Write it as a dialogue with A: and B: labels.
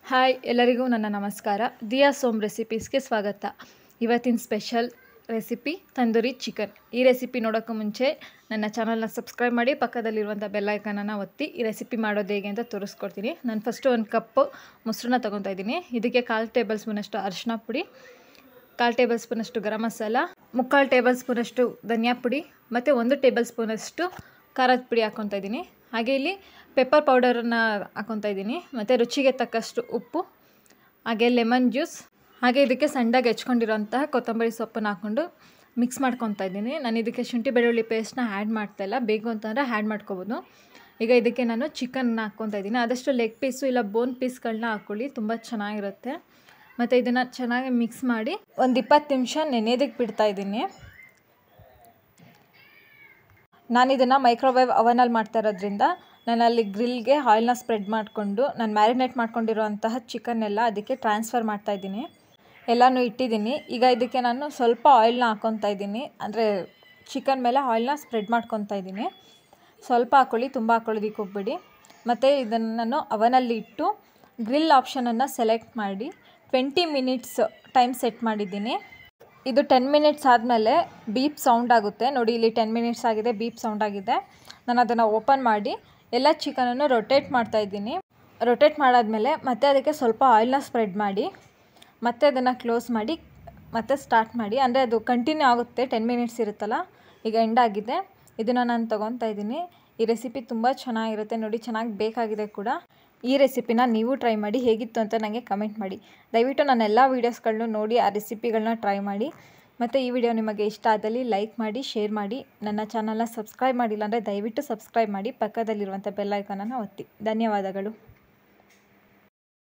A: hi ಎಲ್ಲರಿಗೂ ನನ್ನ ನಮಸ್ಕಾರ ದಿಯಾ ಸೋಮ್ ರೆಸಿಪೀಸ್ಗೆ ಸ್ವಾಗತ ಇವತ್ತಿನ ಸ್ಪೆಷಲ್ ರೆಸಿಪಿ ತಂದೂರಿ ಚಿಕನ್ ಈ ರೆಸಿಪಿ ನೋಡೋಕ್ಕೂ ಮುಂಚೆ ನನ್ನ ಚಾನಲ್ನ ಸಬ್ಸ್ಕ್ರೈಬ್ ಮಾಡಿ ಪಕ್ಕದಲ್ಲಿರುವಂಥ ಬೆಲ್ಲೈಕನನ್ನು ಒತ್ತಿ ಈ ರೆಸಿಪಿ ಮಾಡೋದು ಹೇಗೆ ಅಂತ ತೋರಿಸ್ಕೊಡ್ತೀನಿ ನಾನು ಫಸ್ಟು ಒಂದು ಕಪ್ಪು ಮೊಸರನ್ನ ತೊಗೊತಾ ಇದ್ದೀನಿ ಇದಕ್ಕೆ ಕಾಲು ಟೇಬಲ್ ಸ್ಪೂನಷ್ಟು ಅರಿಶಿನ ಪುಡಿ ಕಾಲು ಟೇಬಲ್ ಸ್ಪೂನಷ್ಟು ಗರಂ ಮಸಾಲ ಮುಕ್ಕಾಲು ಟೇಬಲ್ ಸ್ಪೂನಷ್ಟು ಧನಿಯಾ ಪುಡಿ ಮತ್ತು ಒಂದು ಟೇಬಲ್ ಸ್ಪೂನಷ್ಟು ಖಾರದ ಪುಡಿ ಹಾಕ್ಕೊತಾ ಇದ್ದೀನಿ ಹಾಗೆ ಇಲ್ಲಿ ಪೆಪ್ಪರ್ ಪೌಡರನ್ನು ಹಾಕ್ಕೊತಾ ಇದ್ದೀನಿ ಮತ್ತು ರುಚಿಗೆ ತಕ್ಕಷ್ಟು ಉಪ್ಪು ಹಾಗೆ ಲೆಮನ್ ಜ್ಯೂಸ್ ಹಾಗೆ ಇದಕ್ಕೆ ಸಣ್ಣದಾಗಿ ಹೆಚ್ಕೊಂಡಿರೋಂತಹ ಕೊತ್ತಂಬರಿ ಸೊಪ್ಪನ್ನು ಹಾಕ್ಕೊಂಡು ಮಿಕ್ಸ್ ಮಾಡ್ಕೊತಾ ಇದ್ದೀನಿ ನಾನು ಇದಕ್ಕೆ ಶುಂಠಿ ಬೆಳ್ಳುಳ್ಳಿ ಪೇಸ್ಟ್ನ ಆ್ಯಡ್ ಮಾಡ್ತಾಯಿಲ್ಲ ಬೇಕು ಅಂತಂದರೆ ಆ್ಯಡ್ ಮಾಡ್ಕೋಬೋದು ಈಗ ಇದಕ್ಕೆ ನಾನು ಚಿಕನ್ನ ಹಾಕ್ಕೊತಾ ಇದ್ದೀನಿ ಆದಷ್ಟು ಲೆಗ್ ಪೀಸು ಇಲ್ಲ ಬೋನ್ ಪೀಸ್ಗಳನ್ನ ಹಾಕ್ಕೊಳ್ಳಿ ತುಂಬ ಚೆನ್ನಾಗಿರುತ್ತೆ ಮತ್ತು ಇದನ್ನು ಚೆನ್ನಾಗಿ ಮಿಕ್ಸ್ ಮಾಡಿ ಒಂದು ಇಪ್ಪತ್ತು ನಿಮಿಷ ನೆನೆಯೋದಕ್ಕೆ ಬಿಡ್ತಾ ಇದ್ದೀನಿ ನಾನು ಇದನ್ನು ಮೈಕ್ರೋವೇವ್ ಅವನಲ್ಲಿ ಮಾಡ್ತಾ ಇರೋದ್ರಿಂದ ನಾನು ಅಲ್ಲಿ ಗ್ರಿಲ್ಗೆ ಆಯಿಲ್ನ ಸ್ಪ್ರೆಡ್ ಮಾಡಿಕೊಂಡು ನಾನು ಮ್ಯಾರಿನೇಟ್ ಮಾಡ್ಕೊಂಡಿರೋಂತಹ ಚಿಕನ್ ಎಲ್ಲ ಅದಕ್ಕೆ ಟ್ರಾನ್ಸ್ಫರ್ ಮಾಡ್ತಾಯಿದ್ದೀನಿ ಎಲ್ಲನೂ ಇಟ್ಟಿದ್ದೀನಿ ಈಗ ಇದಕ್ಕೆ ನಾನು ಸ್ವಲ್ಪ ಆಯಿಲ್ನ ಹಾಕ್ಕೊತಾ ಇದ್ದೀನಿ ಅಂದರೆ ಚಿಕನ್ ಮೇಲೆ ಆಯಿಲ್ನ ಸ್ಪ್ರೆಡ್ ಮಾಡ್ಕೊತಾ ಇದ್ದೀನಿ ಸ್ವಲ್ಪ ಹಾಕ್ಕೊಳ್ಳಿ ತುಂಬ ಹಾಕ್ಕೊಳ್ಳೋದಕ್ಕೆ ಹೋಗ್ಬೇಡಿ ಮತ್ತು ಇದನ್ನು ನಾನು ಅವನಲ್ಲಿ ಇಟ್ಟು ಗ್ರಿಲ್ ಆಪ್ಷನನ್ನು ಸೆಲೆಕ್ಟ್ ಮಾಡಿ ಟ್ವೆಂಟಿ ಮಿನಿಟ್ಸ್ ಟೈಮ್ ಸೆಟ್ ಮಾಡಿದ್ದೀನಿ ಇದು ಟೆನ್ ಮಿನಿಟ್ಸ್ ಆದಮೇಲೆ ಬೀಪ್ ಸೌಂಡ್ ಆಗುತ್ತೆ ನೋಡಿ ಇಲ್ಲಿ ಟೆನ್ ಮಿನಿಟ್ಸ್ ಆಗಿದೆ ಬೀಪ್ ಸೌಂಡ್ ಆಗಿದೆ ನಾನು ಅದನ್ನು ಓಪನ್ ಮಾಡಿ ಎಲ್ಲ ಚಿಕನನ್ನು ರೊಟೇಟ್ ಮಾಡ್ತಾಯಿದ್ದೀನಿ ರೊಟೇಟ್ ಮಾಡಾದಮೇಲೆ ಮತ್ತೆ ಅದಕ್ಕೆ ಸ್ವಲ್ಪ ಆಯಿಲ್ನ ಸ್ಪ್ರೆಡ್ ಮಾಡಿ ಮತ್ತೆ ಅದನ್ನು ಕ್ಲೋಸ್ ಮಾಡಿ ಮತ್ತೆ ಸ್ಟಾರ್ಟ್ ಮಾಡಿ ಅಂದರೆ ಅದು ಕಂಟಿನ್ಯೂ ಆಗುತ್ತೆ ಟೆನ್ ಮಿನಿಟ್ಸ್ ಇರುತ್ತಲ್ಲ ಈಗ ಎಂಡ್ ಆಗಿದೆ ಇದನ್ನು ನಾನು ತೊಗೊತಾ ಇದ್ದೀನಿ ಈ ರೆಸಿಪಿ ತುಂಬ ಚೆನ್ನಾಗಿರುತ್ತೆ ನೋಡಿ ಚೆನ್ನಾಗಿ ಬೇಕಾಗಿದೆ ಕೂಡ ಈ ರೆಸಿಪಿನ ನೀವು ಟ್ರೈ ಮಾಡಿ ಹೇಗಿತ್ತು ಅಂತ ನನಗೆ ಕಮೆಂಟ್ ಮಾಡಿ ದಯವಿಟ್ಟು ನನ್ನ ಎಲ್ಲ ವೀಡಿಯೋಸ್ಗಳನ್ನೂ ನೋಡಿ ಆ ರೆಸಿಪಿಗಳನ್ನ ಟ್ರೈ ಮಾಡಿ ಮತ್ತು ಈ ವಿಡಿಯೋ ನಿಮಗೆ ಇಷ್ಟ ಆದಲ್ಲಿ ಲೈಕ್ ಮಾಡಿ ಶೇರ್ ಮಾಡಿ ನನ್ನ ಚಾನಲ್ನ ಸಬ್ಸ್ಕ್ರೈಬ್ ಮಾಡಿಲ್ಲ ಅಂದರೆ ದಯವಿಟ್ಟು ಸಬ್ಸ್ಕ್ರೈಬ್ ಮಾಡಿ ಪಕ್ಕದಲ್ಲಿರುವಂಥ ಬೆಲ್ಲೈಕನನ್ನು ಒತ್ತಿ ಧನ್ಯವಾದಗಳು